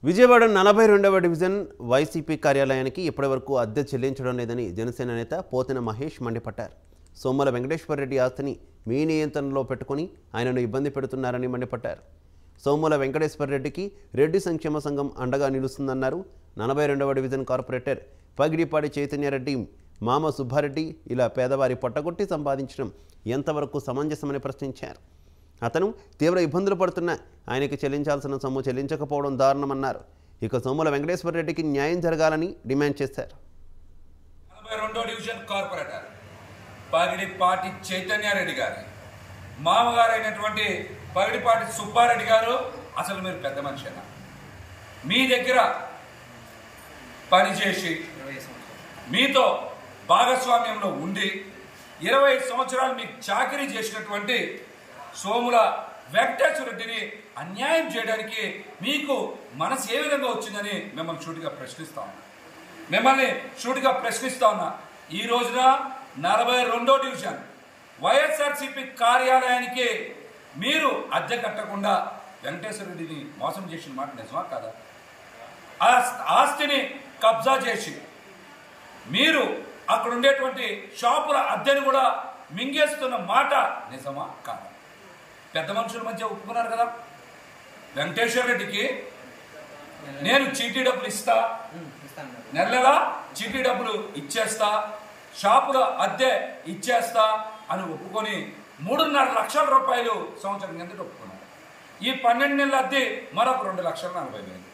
విజయవాడ నలభై రెండవ division YCP కార్యాలయానికి ఇప్పటివరకు అద్దె చెల్లించడం లేదని జనసేన నేత పోతిన మహేష్ మండిపడ్డారు సోమల వెంకటేశ్వర రెడ్డి ఆస్తిని మీ నియంత్రణలో పెట్టుకుని ఆయనను ఇబ్బంది పెడుతున్నారని మండిపడ్డారు సోముల వెంకటేశ్వర రెడ్డికి రెడ్డి సంక్షేమ సంఘం అండగా నిలుస్తుందన్నారు నలభై రెండవ డివిజన్ కార్పొరేటర్ పగిడిపాడి చైతన్యారెడ్డి మామ సుబ్బారెడ్డి ఇలా పేదవారి పొట్టగొట్టి సంపాదించడం ఎంతవరకు సమంజసమని ప్రశ్నించారు అతను తీవ్ర ఇబ్బందులు పడుతున్న ఆయనకి చెల్లించాల్సిన సొమ్ము చెల్లించకపోవడం దారుణమన్నారు ఇక సోముల వెంకటేశ్వర రెడ్డికి న్యాయం జరగాలని డిమాండ్ చేశారు నలభై రెండో డివిజన్ కార్పొరేటర్ పగిడిపాటి చైతన్యారెడ్డి గారి మామగారైనటువంటి పగిడిపాటి సుబ్బారెడ్డి గారు అసలు మీరు పెద్ద మనిషేనా మీ దగ్గర పనిచేసి మీతో భాగస్వామ్యంలో ఉండి ఇరవై సంవత్సరాలు మీకు చాకరీ చేసినటువంటి సోముల వెంకటేశ్వర రెడ్డిని అన్యాయం చేయడానికి మీకు మనసు ఏ విధంగా వచ్చిందని మిమ్మల్ని షూటిగా ప్రశ్నిస్తా ఉన్నా మిమ్మల్ని షూటిగా ప్రశ్నిస్తా ఉన్నా ఈ రోజున నలభై రెండో డివిజన్ వైఎస్ఆర్సిపి కార్యాలయానికి మీరు అద్దె కట్టకుండా వెంకటేశ్వర రెడ్డిని మోసం చేసిన మాట నిజమా కాదా ఆస్- ఆస్తిని కబ్జా చేసి మీరు అక్కడ ఉండేటువంటి షాపుల అద్దెను కూడా మింగేస్తున్న మాట నిజమా కాదా పెద్ద మనుషుల మధ్య ఒప్పుకున్నారు కదా వెంకటేశ్వర రెడ్డికి నేను చీటీ డబ్బులు ఇస్తా నెల నెల చీటీ డబ్బులు ఇచ్చేస్తా షాపుల అద్దె ఇచ్చేస్తా అని ఒప్పుకొని మూడున్నర లక్షల రూపాయలు సంవత్సరం కిందట ఒప్పుకున్నారు ఈ పన్నెండు నెలల అద్దె మరొక రెండు లక్షల నలభై వేలు